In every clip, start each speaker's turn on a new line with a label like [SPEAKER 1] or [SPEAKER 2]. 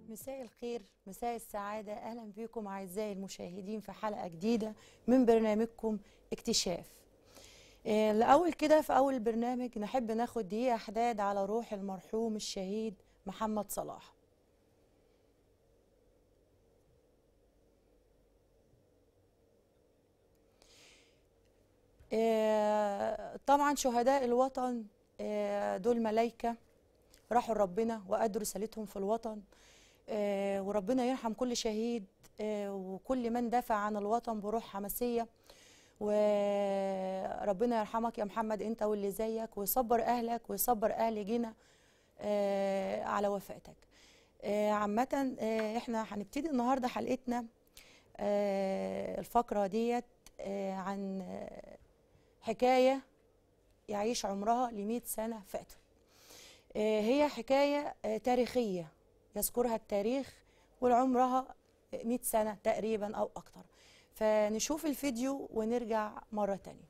[SPEAKER 1] مساء الخير مساء السعادة أهلا بكم أعزائي المشاهدين في حلقة جديدة من برنامجكم اكتشاف آه، الأول كده في أول البرنامج نحب ناخد دقيقة حداد على روح المرحوم الشهيد محمد صلاح آه، طبعا شهداء الوطن آه، دول ملايكة راحوا لربنا وأدوا رسالتهم في الوطن آه، وربنا يرحم كل شهيد آه، وكل من دافع عن الوطن بروح حماسية وربنا يرحمك يا محمد انت واللي زيك ويصبر اهلك ويصبر اهل جينا آه، على وفاتك آه، عامة آه، احنا هنبتدي النهاردة حلقتنا آه، الفقرة ديت آه، عن آه، حكاية يعيش عمرها لمئة سنة فاتوا آه، هي حكاية آه، تاريخية يذكرها التاريخ والعمرها 100 سنة تقريبا أو أكتر فنشوف الفيديو ونرجع مرة تانية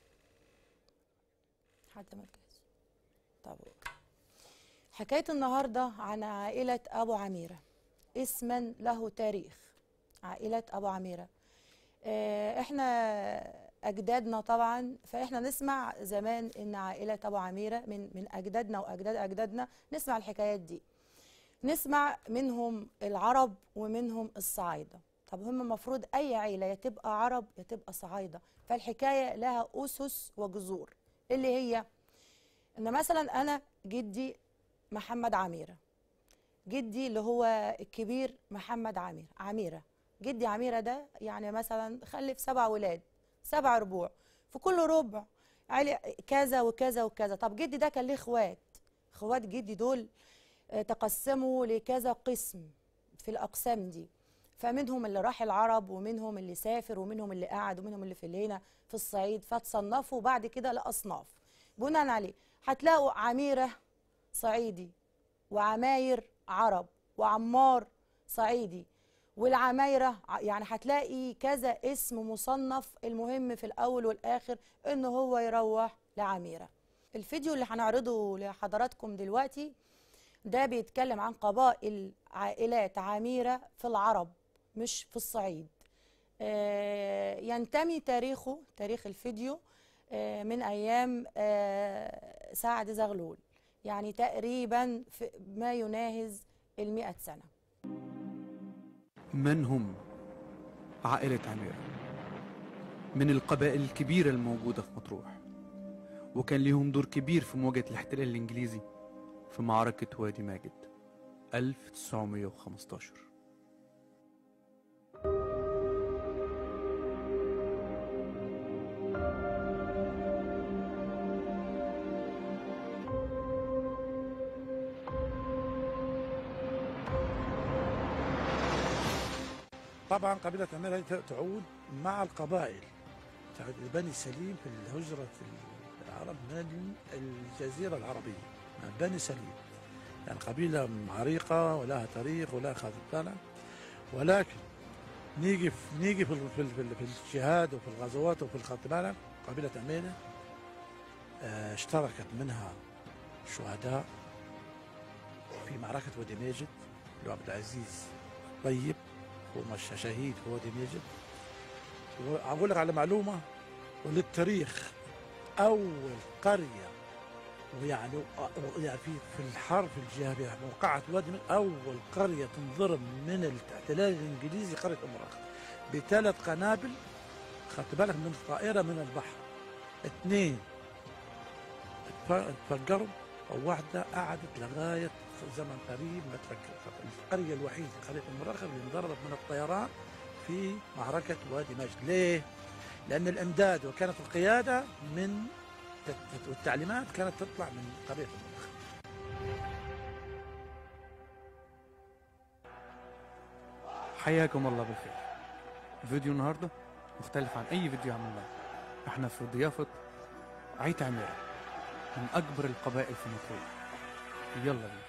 [SPEAKER 1] حد ما جاهز طب أوكي. حكاية النهاردة عن عائلة أبو عميرة اسما له تاريخ عائلة أبو عميرة آه، احنا اجدادنا طبعا فاحنا نسمع زمان ان عائله ابو عميره من من اجدادنا واجداد اجدادنا نسمع الحكايات دي نسمع منهم العرب ومنهم الصعايده طب هم المفروض اي عيله يا تبقى عرب يا تبقى صعايده فالحكايه لها اسس وجذور اللي هي ان مثلا انا جدي محمد عميره جدي اللي هو الكبير محمد عمير عميره جدي عميره ده يعني مثلا خلف سبع ولاد سبع ربوع في كل ربع علي كذا وكذا وكذا طب جدي ده كان ليه اخوات اخوات جدي دول آه، تقسموا لكذا قسم في الاقسام دي فمنهم اللي راح العرب ومنهم اللي سافر ومنهم اللي قعد ومنهم اللي في اللي هنا في الصعيد فتصنفوا بعد كده لاصناف بناء عليه هتلاقوا عميره صعيدي وعماير عرب وعمار صعيدي والعمايرة ع- يعني هتلاقي كذا اسم مصنف المهم في الأول والآخر إن هو يروح لعميرة الفيديو اللي هنعرضه لحضراتكم دلوقتي ده بيتكلم عن قبائل عائلات عميرة في العرب مش في الصعيد آه، ينتمي تاريخه تاريخ الفيديو آه، من أيام آه، سعد زغلول يعني تقريبا في ما يناهز المئة سنة
[SPEAKER 2] من هم عائلة عميرة من القبائل الكبيرة الموجودة في مطروح وكان ليهم دور كبير في مواجهة الاحتلال الإنجليزي في معركة وادي ماجد 1915
[SPEAKER 3] طبعا قبيلة عميرة هي تعود مع القبائل تعود لبني سليم في الهجرة العرب من الجزيرة العربية من بني سليم يعني قبيلة عريقة ولها تاريخ ولها خاطر طالع ولكن نيجي في نيجي في ال- في, ال- في, ال- في الجهاد وفي الغزوات وفي الخط بالك قبيلة عميرة آه، اشتركت منها شهداء في معركة وادي ماجد اللي هو عبد العزيز طيب هو مش شهيد في وادي ماجد وأقول لك على معلومة وللتاريخ أول قرية ويعني يعني في في الحرب في الجهة في موقعة وادي ماجد أول قرية تنضرب من الاحتلال الإنجليزي قرية أم رخ بثلاث قنابل خدت بالك من الطائرة من البحر اثنين اتف- اتفجروا وواحدة قعدت لغاية زمن قريب ما تفجر القرية الوحيدة قرية أم رخ اللي انضربت من الطيران في معركة وادي ماجد ليه؟ لأن الإمداد وكانت القيادة من والتعليمات كانت تطلع من قرية أم رخ
[SPEAKER 2] حياكم الله بالخير فيديو النهاردة مختلف عن أي فيديو عملناه احنا في ضيافة عيت عميرة من أكبر القبائل في مطروح يلا بينا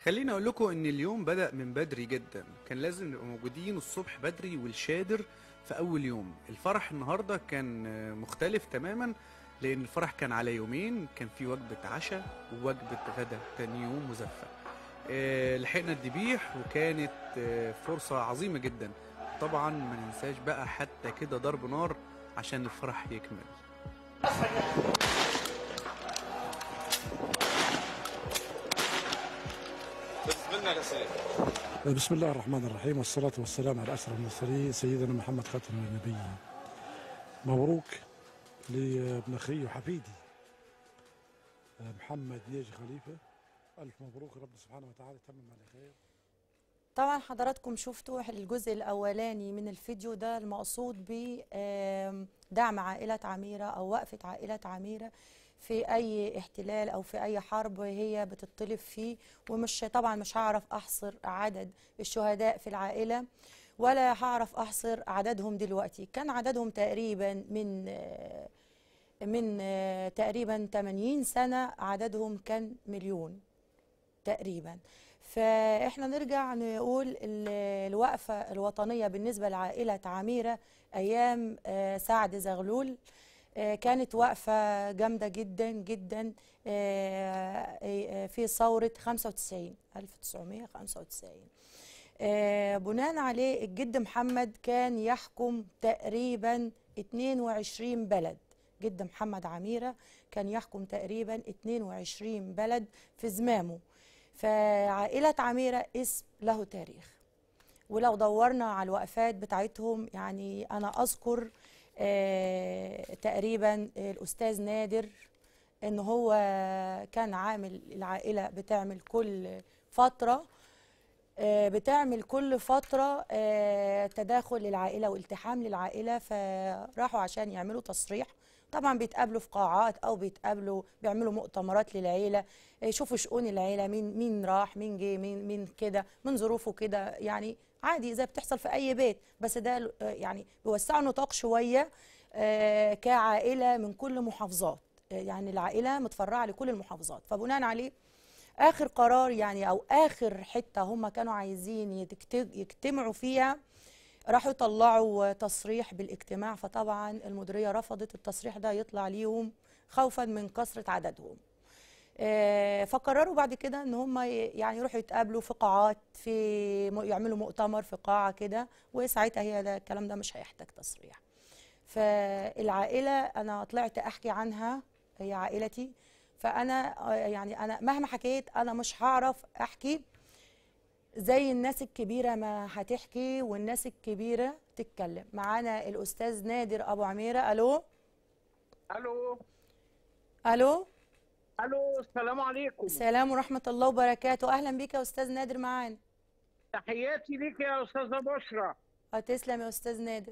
[SPEAKER 2] خليني اقول لكم ان اليوم بدأ من بدري جدا كان لازم نبقى موجودين الصبح بدري والشادر في اول يوم الفرح النهارده كان آه، مختلف تماما لان الفرح كان على يومين كان في وجبة عشاء ووجبة غدا تاني يوم مزفة آه، لحقنا الذبيح وكانت آه، فرصة عظيمة جدا طبعا ما ننساش بقى حتى كده ضرب نار عشان الفرح يكمل
[SPEAKER 4] بسم الله يا سيدي
[SPEAKER 3] بسم الله الرحمن الرحيم والصلاة والسلام على أشرف المرسلين سيدنا محمد خاتم النبيين مبروك لابن أخي وحفيدي محمد نيجي خليفة ألف مبروك رب سبحانه وتعالى يتمم على خير
[SPEAKER 1] طبعا حضراتكم شفتوا الجزء الأولاني من الفيديو ده المقصود بدعم عائلة عميرة أو وقفة عائلة عميرة في أي احتلال أو في أي حرب هي بتطلب فيه ومش طبعا مش هعرف أحصر عدد الشهداء في العائلة ولا هعرف أحصر عددهم دلوقتي كان عددهم تقريبا من آه، من آه، تقريبا 80 سنة عددهم كان مليون تقريبا فاحنا نرجع نقول ال- الوقفة الوطنية بالنسبة لعائلة عميرة أيام آه، سعد زغلول آه، كانت وقفة جامدة جدا جدا آه، آه، في ثورة 95 1995 آه، بناء عليه الجد محمد كان يحكم تقريبا 22 بلد جد محمد عميرة كان يحكم تقريبا 22 بلد في زمامه فعائلة عميرة اسم له تاريخ ولو دورنا على الوقفات بتاعتهم يعني أنا أذكر آه، تقريبا الأستاذ نادر إن هو كان عامل العائلة بتعمل كل فترة آه، بتعمل كل فترة آه، تداخل للعائلة والتحام للعائلة فراحوا عشان يعملوا تصريح طبعا بيتقابلوا في قاعات أو بيتقابلوا بيعملوا مؤتمرات للعيلة آه، يشوفوا شؤون العيلة مين مين راح مين جه مين مين كده من ظروفه كده يعني عادي زي بتحصل في أي بيت بس ده آه، يعني بيوسعوا نطاق شوية آه، كعائلة من كل محافظات آه، يعني العائلة متفرعة لكل المحافظات فبناء عليه اخر قرار يعني او اخر حته هم كانوا عايزين يتكت- يجتمعوا فيها راحوا يطلعوا تصريح بالاجتماع فطبعا المديريه رفضت التصريح ده يطلع ليهم خوفا من كثره عددهم آه، فقرروا بعد كده ان هم ي- يعني يروحوا يتقابلوا في قاعات في م- يعملوا مؤتمر في قاعه كده وساعتها هي ده الكلام ده مش هيحتاج تصريح فالعائله انا طلعت احكي عنها هي عائلتي فانا آه، يعني انا مهما حكيت انا مش هعرف احكي زي الناس الكبيره ما هتحكي والناس الكبيره تتكلم معانا الاستاذ نادر ابو عميره الو
[SPEAKER 5] الو
[SPEAKER 1] الو
[SPEAKER 5] الو السلام عليكم
[SPEAKER 1] السلام ورحمه الله وبركاته اهلا بيك يا استاذ نادر معانا
[SPEAKER 5] تحياتي ليك يا استاذه بشرى
[SPEAKER 1] آه، تسلم يا استاذ نادر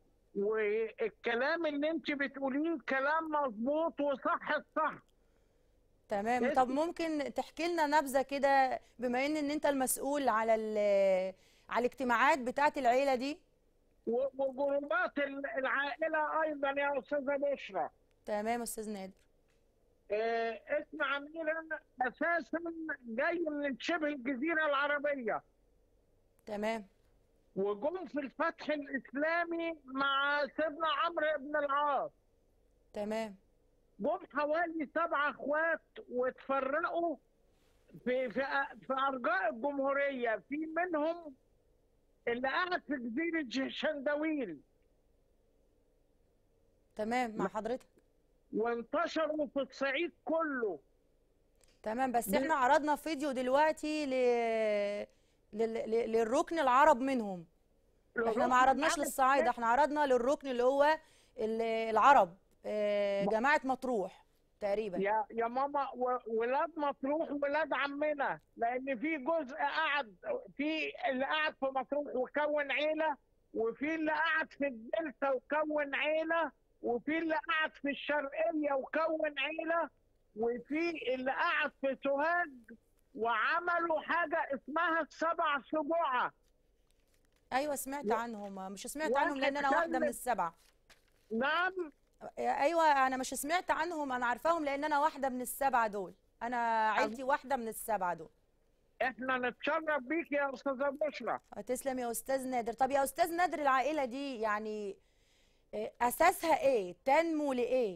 [SPEAKER 5] والكلام اللي انت بتقوليه كلام مظبوط وصح الصح
[SPEAKER 1] تمام
[SPEAKER 5] إيه؟
[SPEAKER 1] طب ممكن تحكي لنا نبذه كده بما ان ان انت المسؤول على ال- على الاجتماعات بتاعه العيله دي
[SPEAKER 5] و- وجروبات ال- العائله ايضا يا استاذه بشرى
[SPEAKER 1] تمام يا استاذ نادر
[SPEAKER 5] آه، اسم عميرة اساسا جاي من شبه الجزيره العربيه
[SPEAKER 1] تمام
[SPEAKER 5] وجم في الفتح الاسلامي مع سيدنا عمرو بن العاص
[SPEAKER 1] تمام
[SPEAKER 5] جم حوالي سبع اخوات واتفرقوا في في في ارجاء الجمهوريه في منهم اللي قاعد في جزيره شندويل
[SPEAKER 1] تمام مع حضرتك
[SPEAKER 5] وانتشروا في الصعيد كله
[SPEAKER 1] تمام بس
[SPEAKER 5] ده-
[SPEAKER 1] احنا عرضنا فيديو دلوقتي ل... لل... ل- للركن العرب منهم احنا ما عرضناش للصعايده احنا عرضنا للركن اللي هو ال- العرب آه، جماعه مطروح تقريبا
[SPEAKER 5] يا يا ماما و- ولاد مطروح ولاد عمنا لان في جزء قعد في اللي قعد في مطروح وكون عيله وفي اللي قعد في الدلتا وكون عيله وفي اللي قعد في الشرقيه وكون عيله وفي اللي قعد في سوهاج وعملوا حاجه اسمها السبع سبوعه
[SPEAKER 1] ايوه سمعت
[SPEAKER 5] و-
[SPEAKER 1] عنهم مش سمعت عنهم لان انا
[SPEAKER 5] واحد
[SPEAKER 1] واحده من
[SPEAKER 5] كلم-
[SPEAKER 1] السبعه
[SPEAKER 5] نعم
[SPEAKER 1] ايوه انا مش سمعت عنهم انا عارفاهم لان انا واحده من السبعه دول انا عيلتي واحده من السبعه دول
[SPEAKER 5] احنا نتشرف بيك يا استاذه بشرى
[SPEAKER 1] تسلم يا استاذ نادر طب يا استاذ نادر العائله دي يعني آه، اساسها ايه تنمو لايه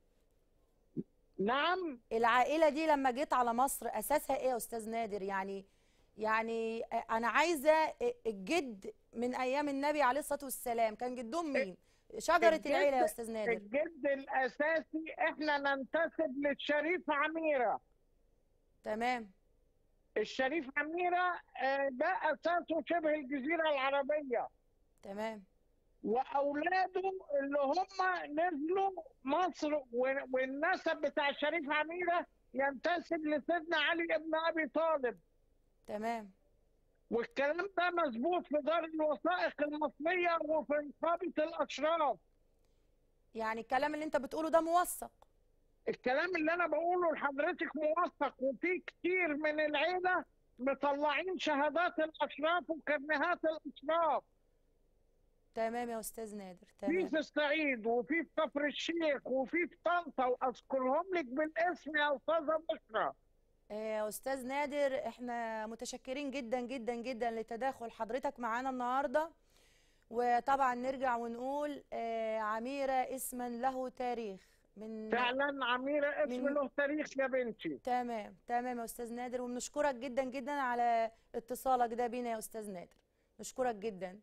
[SPEAKER 5] نعم
[SPEAKER 1] العائله دي لما جيت على مصر اساسها ايه يا استاذ نادر يعني يعني آه، انا عايزه آه، الجد من ايام النبي عليه الصلاه والسلام كان جدهم مين شجره
[SPEAKER 5] الجد-
[SPEAKER 1] العيله يا استاذ نادر
[SPEAKER 5] الجد الاساسي احنا ننتسب للشريف عميره
[SPEAKER 1] تمام
[SPEAKER 5] الشريف عميره آه، ده اساسه شبه الجزيره العربيه
[SPEAKER 1] تمام
[SPEAKER 5] واولاده اللي هم نزلوا مصر و- والنسب بتاع الشريف عميره ينتسب لسيدنا علي بن ابي طالب
[SPEAKER 1] تمام
[SPEAKER 5] والكلام ده مظبوط في دار الوثائق المصريه وفي نقابه الاشراف
[SPEAKER 1] يعني الكلام اللي انت بتقوله ده موثق
[SPEAKER 5] الكلام اللي انا بقوله لحضرتك موثق وفي كتير من العيله مطلعين شهادات الاشراف وكرنيهات الاشراف
[SPEAKER 1] تمام يا استاذ نادر
[SPEAKER 5] في
[SPEAKER 1] تمام
[SPEAKER 5] في الصعيد وفي في كفر الشيخ وفي في طنطا واذكرهم لك بالاسم يا استاذه بشرى
[SPEAKER 1] آه، استاذ نادر احنا متشكرين جدا جدا جدا لتداخل حضرتك معانا النهارده وطبعا نرجع ونقول آه، عميره اسما له تاريخ من
[SPEAKER 5] فعلا عميره اسم
[SPEAKER 1] من-
[SPEAKER 5] له تاريخ يا بنتي
[SPEAKER 1] تمام تمام يا استاذ نادر وبنشكرك جدا جدا على اتصالك ده بينا يا استاذ نادر نشكرك جدا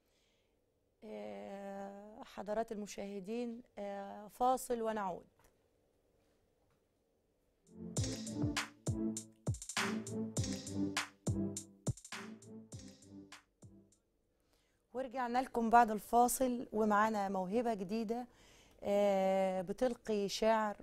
[SPEAKER 1] آه، حضرات المشاهدين آه، فاصل ونعود ورجعنا لكم بعد الفاصل ومعانا موهبة جديدة آه، بتلقي شعر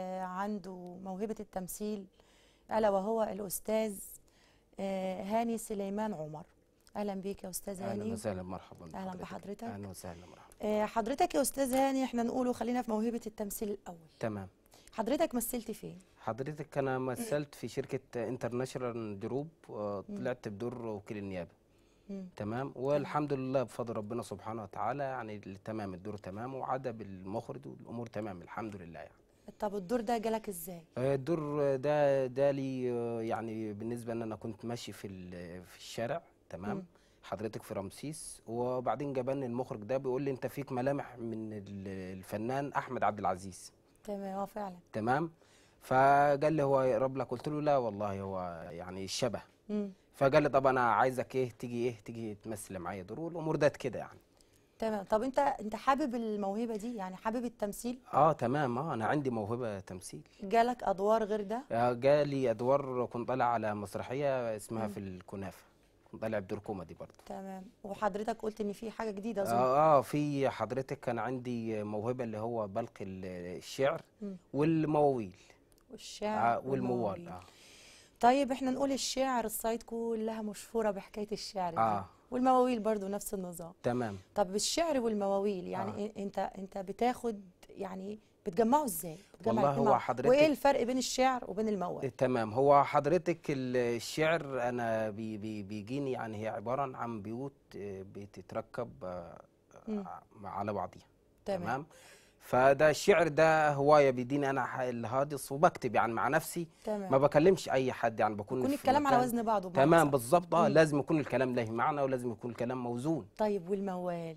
[SPEAKER 1] وعنده موهبة التمثيل ألا وهو الأستاذ آه، هاني سليمان عمر أهلا بيك يا أستاذ
[SPEAKER 6] اهلا
[SPEAKER 1] هاني
[SPEAKER 6] وسهلا مرحبا
[SPEAKER 1] أهلا
[SPEAKER 6] بحضرتك.
[SPEAKER 1] بحضرتك.
[SPEAKER 6] اهلا وسهلا مرحبا
[SPEAKER 1] آه، حضرتك يا أستاذ هاني احنا نقوله خلينا في موهبة التمثيل الأول
[SPEAKER 6] تمام
[SPEAKER 1] حضرتك مثلت فين؟
[SPEAKER 6] حضرتك انا مثلت في شركه انترناشونال جروب طلعت بدور وكيل النيابه
[SPEAKER 1] مم.
[SPEAKER 6] تمام والحمد لله بفضل ربنا سبحانه وتعالى يعني ال- تمام الدور تمام وعدا بالمخرج والامور تمام الحمد لله يعني
[SPEAKER 1] طب الدور ده جالك ازاي؟
[SPEAKER 6] آه، الدور ده ده لي آه، يعني بالنسبه ان انا كنت ماشي في ال- في الشارع تمام
[SPEAKER 1] مم.
[SPEAKER 6] حضرتك في رمسيس وبعدين جابني المخرج ده بيقول لي انت فيك ملامح من ال- الفنان احمد عبد العزيز
[SPEAKER 1] تمام اه فعلا
[SPEAKER 6] تمام فقال لي هو يقرب لك قلت له لا والله هو يعني الشبه
[SPEAKER 1] مم.
[SPEAKER 6] فقال لي طب انا عايزك ايه تيجي ايه تيجي تمثل معايا دور والامور ده كده يعني
[SPEAKER 1] تمام طب انت انت حابب الموهبة دي يعني حابب التمثيل؟
[SPEAKER 6] اه تمام اه انا عندي موهبه تمثيل
[SPEAKER 1] جالك أدوار غير ده؟
[SPEAKER 6] آه، جالي ادوار كنت طالع على مسرحيه اسمها في الكنافه كنت طالع بدور كوميدي برضه
[SPEAKER 1] تمام وحضرتك قلت ان في حاجة جديدة اظن
[SPEAKER 6] اه, آه في حضرتك كان عندي موهبه اللي هو بلقي ال- الشعر
[SPEAKER 1] مم.
[SPEAKER 6] والمواويل
[SPEAKER 1] والشعر
[SPEAKER 6] آه والموال اه
[SPEAKER 1] طيب احنا نقول الشعر الصعيد كلها مشهورة بحكاية الشعر دي
[SPEAKER 6] آه.
[SPEAKER 1] والمواويل برضو نفس النظام
[SPEAKER 6] تمام
[SPEAKER 1] طب الشعر والمواويل يعني
[SPEAKER 6] آه.
[SPEAKER 1] إيه- انت انت بتاخد يعني بتجمعه ازاي بتجمع
[SPEAKER 6] والله
[SPEAKER 1] الاتنين
[SPEAKER 6] هو
[SPEAKER 1] مع-
[SPEAKER 6] حضرتك-
[SPEAKER 1] وايه الفرق بين الشعر وبين الموال
[SPEAKER 6] تمام هو حضرتك ال- الشعر انا بي بي بيجيني يعني هي عباره عن بيوت آه، بتتركب آه،
[SPEAKER 1] مم.
[SPEAKER 6] آه، على بعضيها
[SPEAKER 1] تمام.
[SPEAKER 6] تمام فده الشعر ده هوايه بيديني انا ح- الهاجس وبكتب يعني مع نفسي
[SPEAKER 1] تمام
[SPEAKER 6] ما بكلمش اي حد يعني بكون
[SPEAKER 1] يكون
[SPEAKER 6] في
[SPEAKER 1] الكلام على
[SPEAKER 6] مكان-
[SPEAKER 1] وزن بعضه بمعنى
[SPEAKER 6] تمام
[SPEAKER 1] أصح.
[SPEAKER 6] بالظبط اه
[SPEAKER 1] مم.
[SPEAKER 6] لازم يكون الكلام له معنى ولازم يكون الكلام موزون
[SPEAKER 1] طيب والموال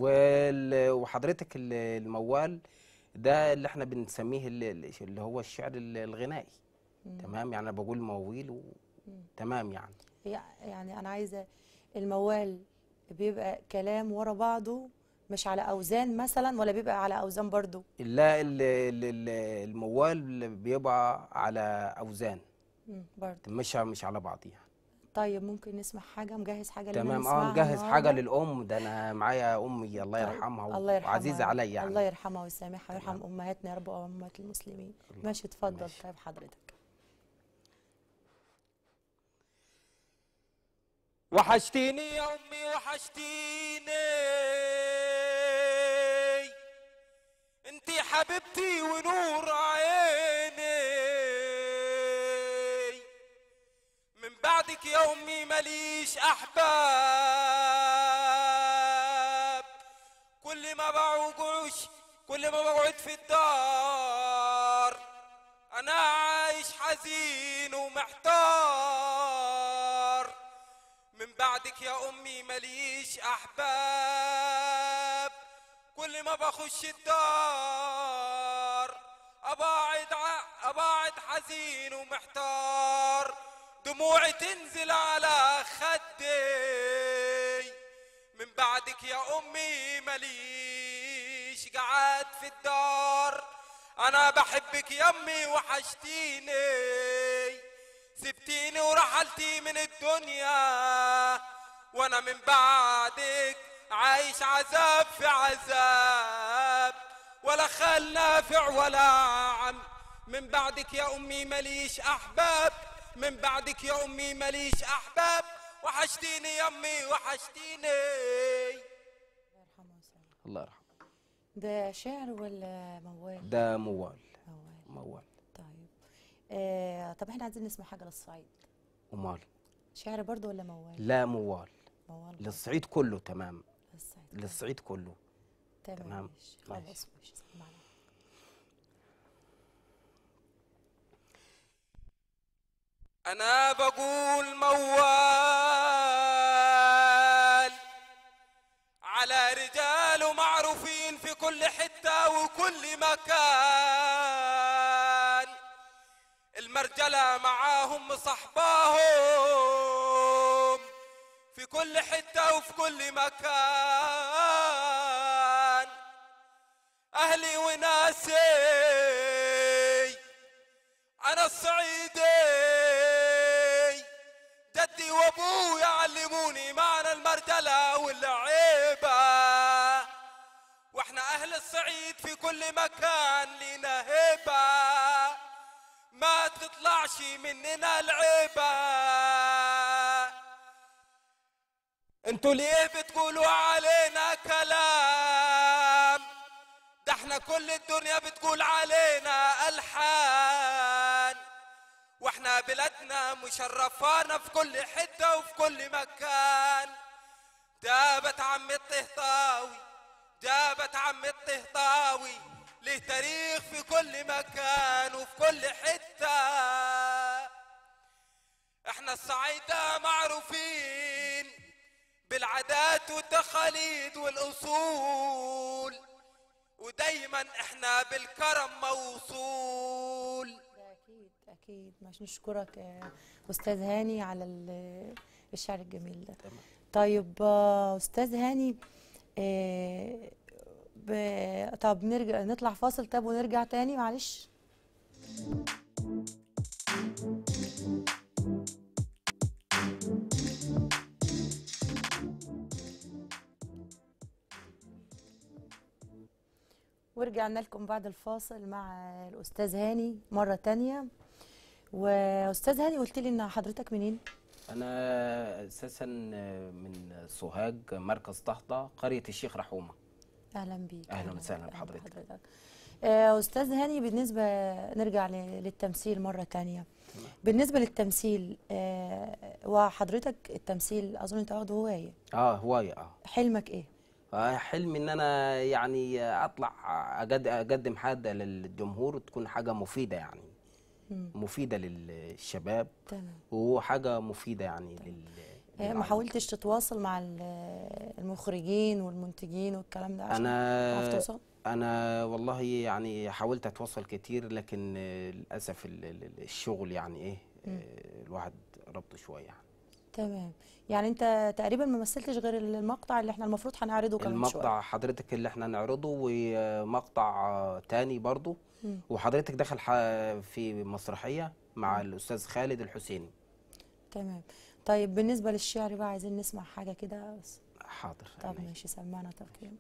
[SPEAKER 6] وال- وحضرتك ال- الموال ده اللي احنا بنسميه ال- اللي هو الشعر ال- الغنائي تمام يعني انا بقول مواويل و... تمام يعني
[SPEAKER 1] يع- يعني انا عايزه الموال بيبقى كلام ورا بعضه مش على اوزان مثلا ولا بيبقى على اوزان برضو
[SPEAKER 6] لا ال- ال- ال- الموال بيبقى على اوزان
[SPEAKER 1] مم، برضو
[SPEAKER 6] مش مش على بعض يعني
[SPEAKER 1] طيب ممكن نسمع حاجه مجهز حاجه لنا
[SPEAKER 6] تمام اه
[SPEAKER 1] نسمعها
[SPEAKER 6] نجهز حاجه
[SPEAKER 1] النهاردة؟
[SPEAKER 6] للام ده انا معايا امي الله
[SPEAKER 1] طيب،
[SPEAKER 6] يرحمها
[SPEAKER 1] الله يرحمها
[SPEAKER 6] وعزيزه عليا يعني
[SPEAKER 1] الله يرحمها ويسامحها ويرحم
[SPEAKER 6] تمام.
[SPEAKER 1] امهاتنا يا رب وامهات المسلمين
[SPEAKER 6] الله.
[SPEAKER 1] ماشي اتفضل
[SPEAKER 6] ماشي.
[SPEAKER 1] طيب حضرتك
[SPEAKER 7] وحشتيني يا امي وحشتيني انتي حبيبتي ونور عيني من بعدك يا امي ماليش احباب كل ما بوجعش كل ما بقعد في الدار انا عايش حزين ومحتار بعدك يا امي ماليش احباب كل ما بخش الدار اباعد ع- اباعد حزين ومحتار دموعي تنزل على خدي من بعدك يا امي ماليش قعد في الدار انا بحبك يمي وحشتيني سبتيني ورحلتي من الدنيا وانا من بعدك عايش عذاب في عذاب ولا خال نافع ولا عم من بعدك يا امي ماليش احباب من بعدك يا امي ماليش احباب وحشتيني يمي وحشتيني
[SPEAKER 1] يرحمه ويسلمه.
[SPEAKER 6] الله يرحمه
[SPEAKER 1] ده شعر ولا موال
[SPEAKER 6] ده موال
[SPEAKER 1] موال
[SPEAKER 6] موال
[SPEAKER 1] طيب آه طب احنا عايزين نسمع حاجه للصعيد
[SPEAKER 6] ومال
[SPEAKER 1] شعر برضو ولا موال
[SPEAKER 6] لا موال
[SPEAKER 1] موال برضو.
[SPEAKER 6] للصعيد كله تمام
[SPEAKER 1] للصعيد
[SPEAKER 6] للصعيد كله
[SPEAKER 1] تمام
[SPEAKER 6] تمام.
[SPEAKER 1] ماشي. خلاص ماشي سمعنا
[SPEAKER 7] انا بقول موال على رجال معروفين في كل حتة وكل مكان المرجلة معاهم مصحباهم في كل حتة وفي كل مكان أهلي وناسي أنا الصعيدي جدي وأبوي علموني معنى المرجلة والعيبة وإحنا أهل الصعيد في كل مكان لينا هيبة ما تطلعش مننا العيبة انتوا ليه بتقولوا علينا كلام ده احنا كل الدنيا بتقول علينا الحان واحنا بلادنا مشرفانا في كل حته وفي كل مكان جابت عم الطهطاوي جابت عم الطهطاوي له تاريخ في كل مكان وفي كل حته احنا الصعايدة معروفين بالعادات والتقاليد والاصول ودايما احنا بالكرم موصول
[SPEAKER 1] ده اكيد اكيد مش نشكرك آه، استاذ هاني على ال- الشعر الجميل ده
[SPEAKER 6] تمام.
[SPEAKER 1] طيب آه، استاذ هاني آه، ب... طب نرجع نطلع فاصل طب ونرجع تاني معلش ورجعنا لكم بعد الفاصل مع الأستاذ هاني مرة تانية وأستاذ هاني قلت لي إن حضرتك منين؟
[SPEAKER 6] انا اساسا من سوهاج مركز طهطا قريه الشيخ رحومه
[SPEAKER 1] أهلا بيك
[SPEAKER 6] أهلاً
[SPEAKER 1] بيك،
[SPEAKER 6] وسهلاً
[SPEAKER 1] أهلاً
[SPEAKER 6] بحضرتك.
[SPEAKER 1] آه، أستاذ هاني بالنسبة نرجع ل- للتمثيل مرة تانية بالنسبة للتمثيل آه، وحضرتك التمثيل أظن أنت واخده هواية
[SPEAKER 6] اه هوايه اه
[SPEAKER 1] حلمك إيه؟
[SPEAKER 6] آه، حلمي ان انا يعني اطلع أقد- اقدم حاجه للجمهور تكون حاجه مفيده يعني
[SPEAKER 1] مم.
[SPEAKER 6] مفيده للشباب
[SPEAKER 1] تمام
[SPEAKER 6] وحاجه مفيده يعني لل
[SPEAKER 1] آه، ما
[SPEAKER 6] للعالم.
[SPEAKER 1] حاولتش تتواصل مع ال- المخرجين والمنتجين والكلام ده عشان
[SPEAKER 6] انا
[SPEAKER 1] تعرف توصل؟
[SPEAKER 6] انا والله يعني حاولت اتواصل كتير لكن آه، للاسف ال- ال- الشغل يعني ايه آه، الواحد ربطه شويه يعني
[SPEAKER 1] تمام يعني انت تقريبا ما مثلتش غير المقطع اللي احنا المفروض هنعرضه كمان شويه
[SPEAKER 6] المقطع حضرتك اللي احنا نعرضه ومقطع آه، تاني برضو
[SPEAKER 1] مم.
[SPEAKER 6] وحضرتك دخل ح- في مسرحيه مع الاستاذ خالد الحسيني
[SPEAKER 1] تمام طيب بالنسبه للشعر بقى عايزين نسمع حاجه كده بس
[SPEAKER 6] حاضر
[SPEAKER 1] طب
[SPEAKER 6] عيني.
[SPEAKER 1] ماشي سمعنا طب كده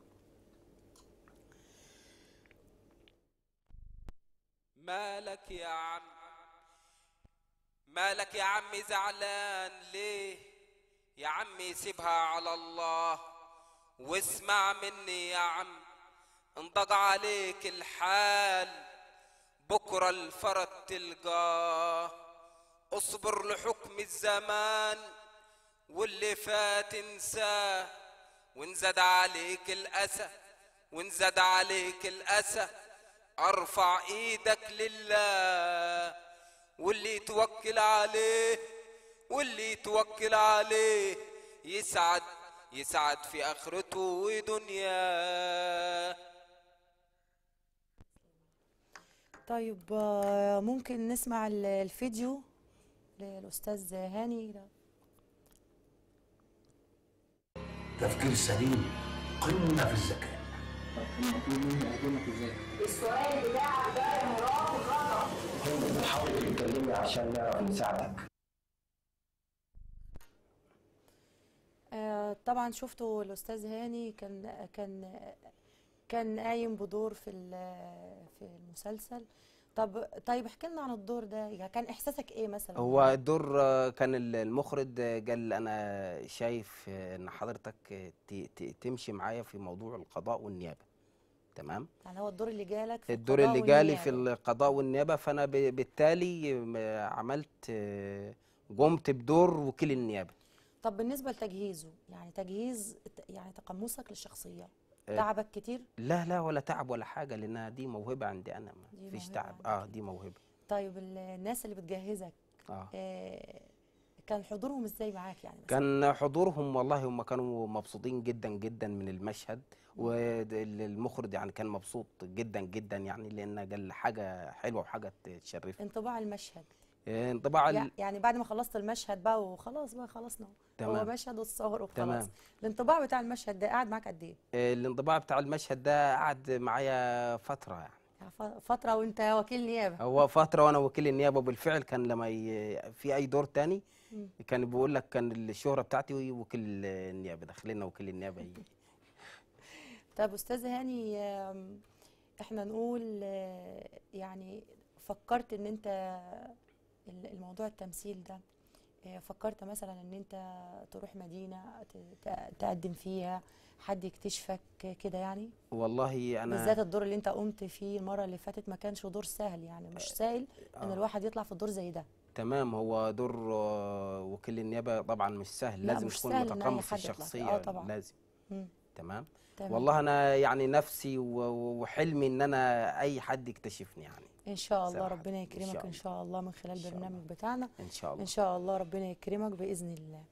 [SPEAKER 7] مالك يا عم مالك يا عمي زعلان ليه يا عمي سيبها على الله واسمع مني يا عم انضج عليك الحال بكرة الفرج تلقاه اصبر لحكم الزمان واللي فات انساه وانزاد عليك الأسى وانزاد عليك الأسى ارفع ايدك لله واللي توكل عليه واللي توكل عليه يسعد يسعد في اخرته ودنياه
[SPEAKER 1] طيب آه، ممكن نسمع ال- الفيديو للأستاذ هاني ده
[SPEAKER 8] تفكير سليم قمة في الذكاء حاول تكلمني عشان نعرف نساعدك
[SPEAKER 1] آه، طبعا شفتوا الأستاذ هاني كان كان كان قايم بدور في ال- في المسلسل طب طيب احكي لنا عن الدور ده يعني كان إحساسك إيه مثلا
[SPEAKER 6] هو الدور آه، كان ال- المخرج آه، قال انا شايف آه، ان حضرتك آه، ت- ت- تمشي معايا في موضوع القضاء والنيابه تمام
[SPEAKER 1] يعني هو الدور اللي جالك في
[SPEAKER 6] الدور
[SPEAKER 1] القضاء
[SPEAKER 6] اللي جالي في
[SPEAKER 1] والنيابة.
[SPEAKER 6] القضاء والنيابه فانا ب- بالتالي آه، عملت آه، قمت بدور وكيل النيابه
[SPEAKER 1] طب بالنسبة لتجهيزه يعني تجهيز يعني تقمصك للشخصية
[SPEAKER 6] آه،
[SPEAKER 1] تعبك كتير
[SPEAKER 6] لا لا ولا تعب ولا حاجه لانها دي موهبه عندي انا
[SPEAKER 1] دي
[SPEAKER 6] ما فيش
[SPEAKER 1] موهبة
[SPEAKER 6] تعب
[SPEAKER 1] عندك.
[SPEAKER 6] اه دي موهبه
[SPEAKER 1] طيب ال- الناس اللي بتجهزك
[SPEAKER 6] اه
[SPEAKER 1] آه، كان حضورهم ازاي معاك يعني مثلا
[SPEAKER 6] كان حضورهم والله هم كانوا مبسوطين جدا جدا من المشهد والمخرج يعني كان مبسوط جدا جدا يعني لان قال حاجه حلوه وحاجه تشرف
[SPEAKER 1] انطباع المشهد
[SPEAKER 6] انطباع ال-
[SPEAKER 1] يع- يعني بعد ما خلصت المشهد بقى وخلاص بقى خلصنا هو
[SPEAKER 6] تمام.
[SPEAKER 1] مشهد وتصور وخلاص
[SPEAKER 6] تمام.
[SPEAKER 1] الانطباع بتاع المشهد ده قاعد معاك قد ايه
[SPEAKER 6] الانطباع بتاع المشهد ده قعد معايا فتره يعني
[SPEAKER 1] يعني ف- فترة وانت وكيل نيابة
[SPEAKER 6] هو فتره وانا وكيل النيابه بالفعل كان لما ي... في اي دور تاني
[SPEAKER 1] مم.
[SPEAKER 6] كان بيقول لك كان الشهره بتاعتي وكيل النيابه داخلين وكيل النيابه يجي
[SPEAKER 1] طب استاذ هاني آم، احنا نقول آه، يعني فكرت ان انت ال- الموضوع التمثيل ده آه، فكرت مثلا ان انت تروح مدينة ت- ت- تقدم فيها حد يكتشفك كده يعني
[SPEAKER 6] والله انا
[SPEAKER 1] بالذات الدور اللي انت قمت فيه المرة اللي فاتت ما كانش دور سهل يعني مش سهل ان
[SPEAKER 6] آه.
[SPEAKER 1] الواحد يطلع في الدور زي ده
[SPEAKER 6] تمام هو دور آه، وكيل النيابه طبعا مش سهل
[SPEAKER 1] لا،
[SPEAKER 6] لازم
[SPEAKER 1] مش
[SPEAKER 6] تكون
[SPEAKER 1] سهل إن أي
[SPEAKER 6] متقمص
[SPEAKER 1] حد يطلع فيه.
[SPEAKER 6] الشخصيه
[SPEAKER 1] آه، طبعا.
[SPEAKER 6] لازم
[SPEAKER 1] مم.
[SPEAKER 6] تمام
[SPEAKER 1] تمام.
[SPEAKER 6] والله انا يعني نفسي و- و- وحلمي ان انا اي حد يكتشفني يعني
[SPEAKER 1] ان شاء الله
[SPEAKER 6] صراحة.
[SPEAKER 1] ربنا
[SPEAKER 6] إن
[SPEAKER 1] يكرمك
[SPEAKER 6] شاء
[SPEAKER 1] ان شاء الله من خلال
[SPEAKER 6] إن شاء
[SPEAKER 1] البرنامج بتاعنا
[SPEAKER 6] ان شاء الله
[SPEAKER 1] ان شاء الله ربنا يكرمك باذن الله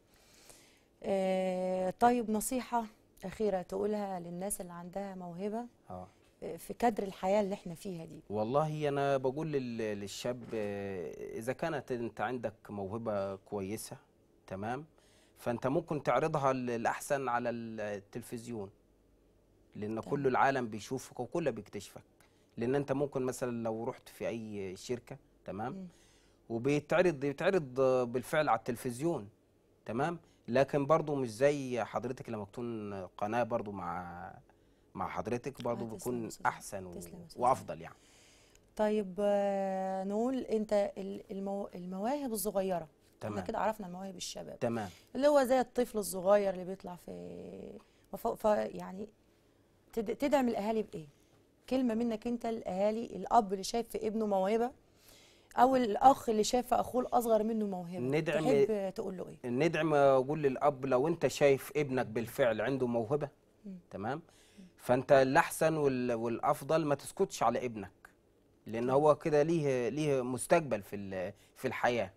[SPEAKER 1] آه طيب نصيحه اخيره تقولها للناس اللي عندها موهبه
[SPEAKER 6] اه
[SPEAKER 1] آه، في كدر الحياه اللي احنا فيها دي
[SPEAKER 6] والله انا بقول لل- للشاب آه، اذا كانت انت عندك موهبه كويسه تمام فانت ممكن تعرضها ال- الاحسن على التلفزيون لان كل العالم بيشوفك وكله بيكتشفك لان انت ممكن مثلا لو رحت في اي شركه تمام وبيتعرض بيتعرض بالفعل على التلفزيون تمام لكن برضو مش زي حضرتك لما تكون قناه برضو مع مع حضرتك برضو
[SPEAKER 1] آه، تسلم
[SPEAKER 6] بيكون
[SPEAKER 1] يا أستاذ.
[SPEAKER 6] احسن و...
[SPEAKER 1] تسلم يا أستاذ.
[SPEAKER 6] وافضل يعني
[SPEAKER 1] طيب آه نقول انت ال- المو... المواهب الصغيره احنا
[SPEAKER 6] تمام.
[SPEAKER 1] كده عرفنا المواهب الشباب
[SPEAKER 6] تمام
[SPEAKER 1] اللي هو زي الطفل الصغير اللي بيطلع في مف... ف... يعني تد... تدعم الاهالي بايه كلمه منك انت الاهالي الاب اللي شايف في ابنه موهبه او الاخ اللي شايف في اخوه الاصغر منه موهبه
[SPEAKER 6] ندعم-
[SPEAKER 1] تحب تقول له ايه
[SPEAKER 6] ندعم اقول للاب لو انت شايف ابنك بالفعل عنده موهبه تمام فانت الاحسن وال... والافضل ما تسكتش على ابنك لان هو كده ليه ليه مستقبل في ال... في الحياه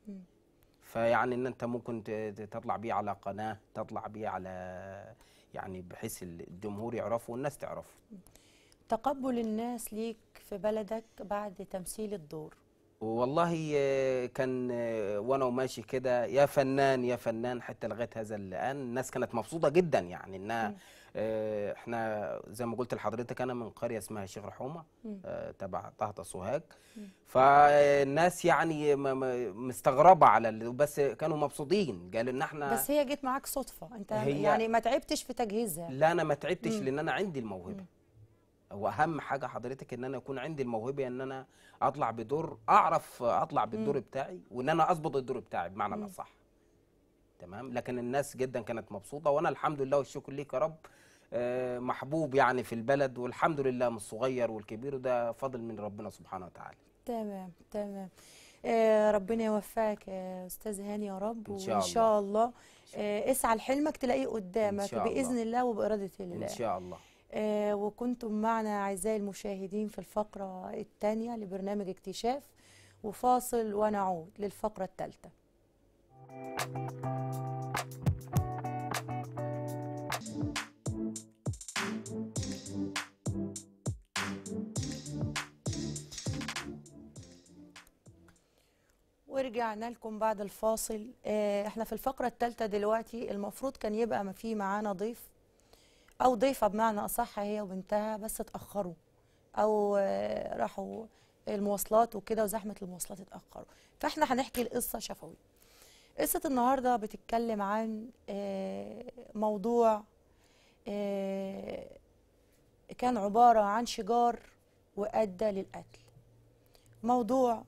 [SPEAKER 6] فيعني ان انت ممكن ت- ت- تطلع بيه على قناه تطلع بيه على يعني بحيث الجمهور يعرفه والناس تعرفه
[SPEAKER 1] تقبل الناس ليك في بلدك بعد تمثيل الدور
[SPEAKER 6] والله آه، كان آه، وانا وماشي كده يا فنان يا فنان حتى لغايه هذا الان الناس كانت مبسوطه جدا يعني انها آه، احنا زي ما قلت لحضرتك انا من قريه اسمها شيخ رحومه آه، تبع طهطا سوهاج فالناس يعني م- م- مستغربه على ال- بس كانوا مبسوطين قالوا ان احنا
[SPEAKER 1] بس هي جت معاك صدفه انت
[SPEAKER 6] هي-
[SPEAKER 1] يعني ما تعبتش في تجهيزها
[SPEAKER 6] لا انا ما تعبتش لان انا عندي الموهبه هو اهم حاجه حضرتك ان انا يكون عندي الموهبه ان انا اطلع بدور اعرف اطلع بالدور بتاعي وان انا اظبط الدور بتاعي بمعنى الاصح تمام لكن الناس جدا كانت مبسوطه وانا الحمد لله والشكر ليك يا رب آه، محبوب يعني في البلد والحمد لله من الصغير والكبير وده فضل من ربنا سبحانه وتعالى
[SPEAKER 1] تمام تمام آه ربنا يوفقك يا استاذ هاني يا رب
[SPEAKER 6] إن شاء
[SPEAKER 1] وان شاء الله آه اسعى لحلمك تلاقيه قدامك
[SPEAKER 6] إن شاء الله.
[SPEAKER 1] باذن الله وباراده الله
[SPEAKER 6] ان شاء الله
[SPEAKER 1] آه وكنتم معنا اعزائي المشاهدين في الفقره الثانيه لبرنامج اكتشاف وفاصل ونعود للفقره الثالثه ورجعنا لكم بعد الفاصل آه، احنا في الفقرة الثالثة دلوقتي المفروض كان يبقى ما في معانا ضيف او ضيفة بمعنى اصح هي وبنتها بس اتأخروا او آه، راحوا المواصلات وكده وزحمة المواصلات اتأخروا فاحنا هنحكي القصة شفوي قصة النهاردة بتتكلم عن آه، موضوع آه، كان عبارة عن شجار وأدى للقتل موضوع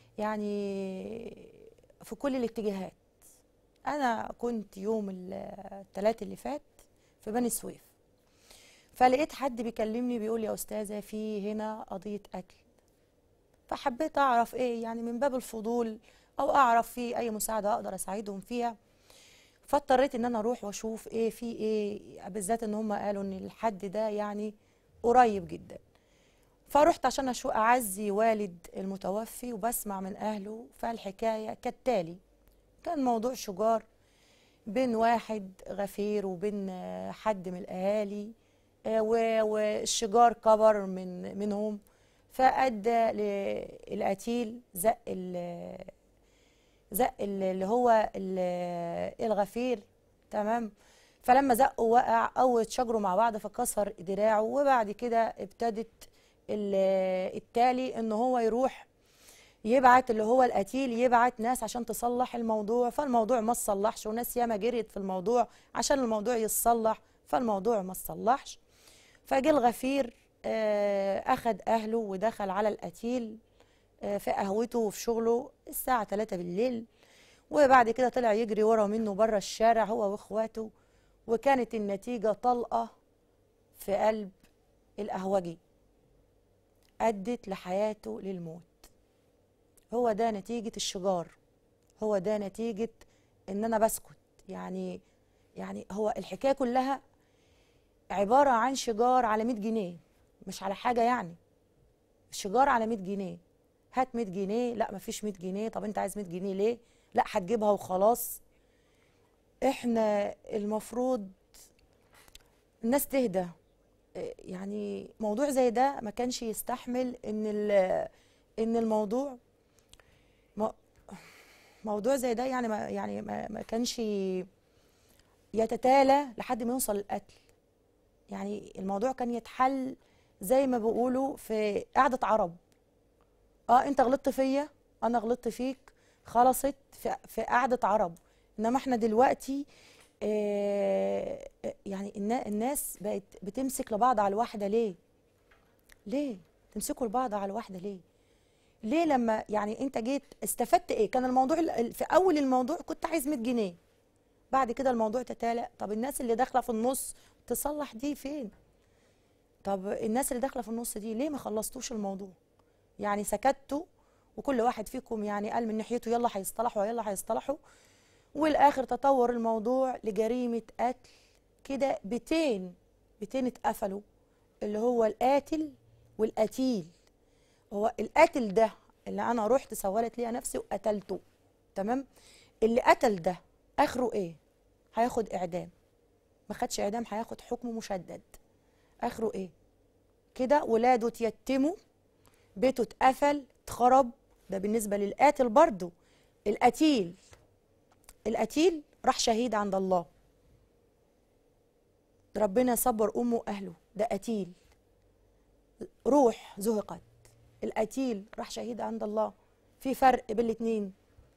[SPEAKER 1] يعني في كل الاتجاهات أنا كنت يوم الثلاث اللي فات في بني سويف فلقيت حد بيكلمني بيقول يا أستاذة في هنا قضية قتل فحبيت أعرف إيه يعني من باب الفضول أو أعرف في أي مساعدة أقدر أساعدهم فيها فاضطريت ان انا اروح واشوف ايه في ايه بالذات ان هم قالوا ان الحد ده يعني قريب جدا فرحت عشان اشوف اعزي والد المتوفي وبسمع من اهله فالحكايه كالتالي كان موضوع شجار بين واحد غفير وبين آه، حد من الاهالي آه، و- والشجار كبر من منهم فادى للقتيل زق ال- زق ال- اللي هو ال- الغفير تمام فلما زقه وقع او اتشاجروا مع بعض فكسر دراعه وبعد كده ابتدت ال- التالي ان هو يروح يبعت اللي هو القتيل يبعت ناس عشان تصلح الموضوع فالموضوع ما اتصلحش وناس ياما جريت في الموضوع عشان الموضوع يتصلح فالموضوع ما اتصلحش فجه الغفير آه، اخد اهله ودخل على القتيل آه، في قهوته وفي شغله الساعة 3 بالليل وبعد كده طلع يجري ورا منه بره الشارع هو واخواته وكانت النتيجة طلقة في قلب القهوجي أدت لحياته للموت هو ده نتيجة الشجار هو ده نتيجة إن أنا بسكت يعني يعني هو الحكاية كلها عبارة عن شجار على 100 جنيه مش على حاجة يعني الشجار على 100 جنيه هات 100 جنيه لا مفيش 100 جنيه طب انت عايز 100 جنيه ليه لا هتجيبها وخلاص احنا المفروض الناس تهدى إيه، يعني موضوع زي ده ما كانش يستحمل ان ال- ان الموضوع مو- موضوع زي ده يعني ما يعني ما, ما كانش يتتالى لحد ما يوصل للقتل يعني الموضوع كان يتحل زي ما بيقولوا في قعدة عرب اه انت غلطت فيا انا غلطت فيك خلصت في, في قعدة عرب انما احنا دلوقتي آه آه، يعني النا- الناس بقت بتمسك لبعض على الواحدة ليه ليه تمسكوا لبعض على الواحدة ليه ليه لما يعني انت جيت استفدت ايه كان الموضوع ال- ال- في اول الموضوع كنت عايز 100 جنيه بعد كده الموضوع تتالى طب الناس اللي داخله في النص تصلح دي فين طب الناس اللي داخله في النص دي ليه ما خلصتوش الموضوع يعني سكتوا وكل واحد فيكم يعني قال من ناحيته يلا هيصطلحوا يلا هيصطلحوا والاخر تطور الموضوع لجريمه قتل كده بيتين بيتين اتقفلوا اللي هو القاتل والقتيل هو القاتل ده اللي انا رحت سولت ليا نفسي وقتلته تمام اللي قتل ده اخره ايه هياخد اعدام ما خدش اعدام هياخد حكم مشدد اخره ايه كده ولاده اتيتموا بيته اتقفل اتخرب ده بالنسبه للقاتل برضه القتيل القتيل راح شهيد عند الله ربنا صبر امه واهله ده قتيل روح زهقت القتيل راح شهيد عند الله في فرق بين الاتنين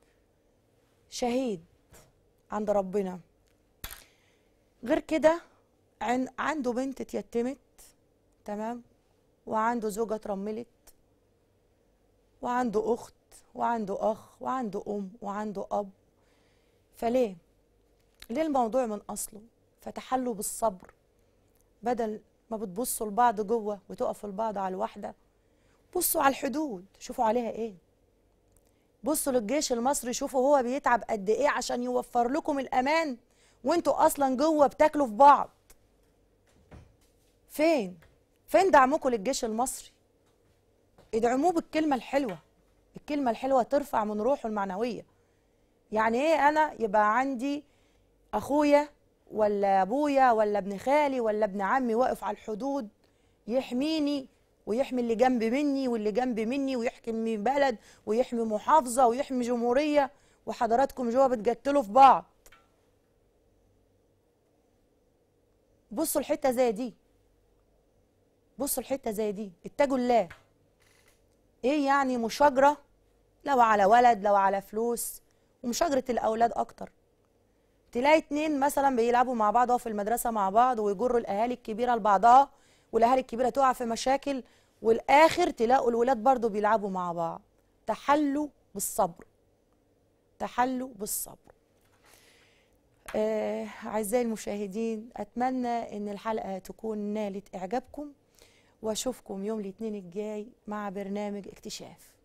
[SPEAKER 1] شهيد عند ربنا غير كده عن عنده بنت اتيتمت تمام وعنده زوجة اترملت وعنده أخت وعنده أخ وعنده أم وعنده أب فليه؟ ليه الموضوع من أصله؟ فتحلوا بالصبر بدل ما بتبصوا لبعض جوه وتقفوا لبعض على الواحدة بصوا على الحدود شوفوا عليها ايه بصوا للجيش المصري شوفوا هو بيتعب قد ايه عشان يوفر لكم الامان وانتوا اصلا جوه بتاكلوا في بعض فين فين دعمكم للجيش المصري ادعموه بالكلمه الحلوه الكلمه الحلوه ترفع من روحه المعنويه يعني ايه انا يبقى عندي اخويا ولا ابويا ولا ابن خالي ولا ابن عمي واقف على الحدود يحميني ويحمي اللي جنب مني واللي جنب مني ويحمي بلد ويحمي محافظه ويحمي جمهوريه وحضراتكم جوه بتجتلوا في بعض بصوا الحته زي دي بصوا الحته زي دي اتجوا الله ايه يعني مشاجره لو على ولد لو على فلوس ومشاجره الاولاد اكتر تلاقي اتنين مثلا بيلعبوا مع بعض أهو في المدرسه مع بعض ويجروا الاهالي الكبيره لبعضها والاهالي الكبيره تقع في مشاكل والاخر تلاقوا الولاد برضو بيلعبوا مع بعض تحلوا بالصبر تحلوا بالصبر آه أعزائي المشاهدين أتمنى أن الحلقة تكون نالت إعجابكم وأشوفكم يوم الاثنين الجاي مع برنامج اكتشاف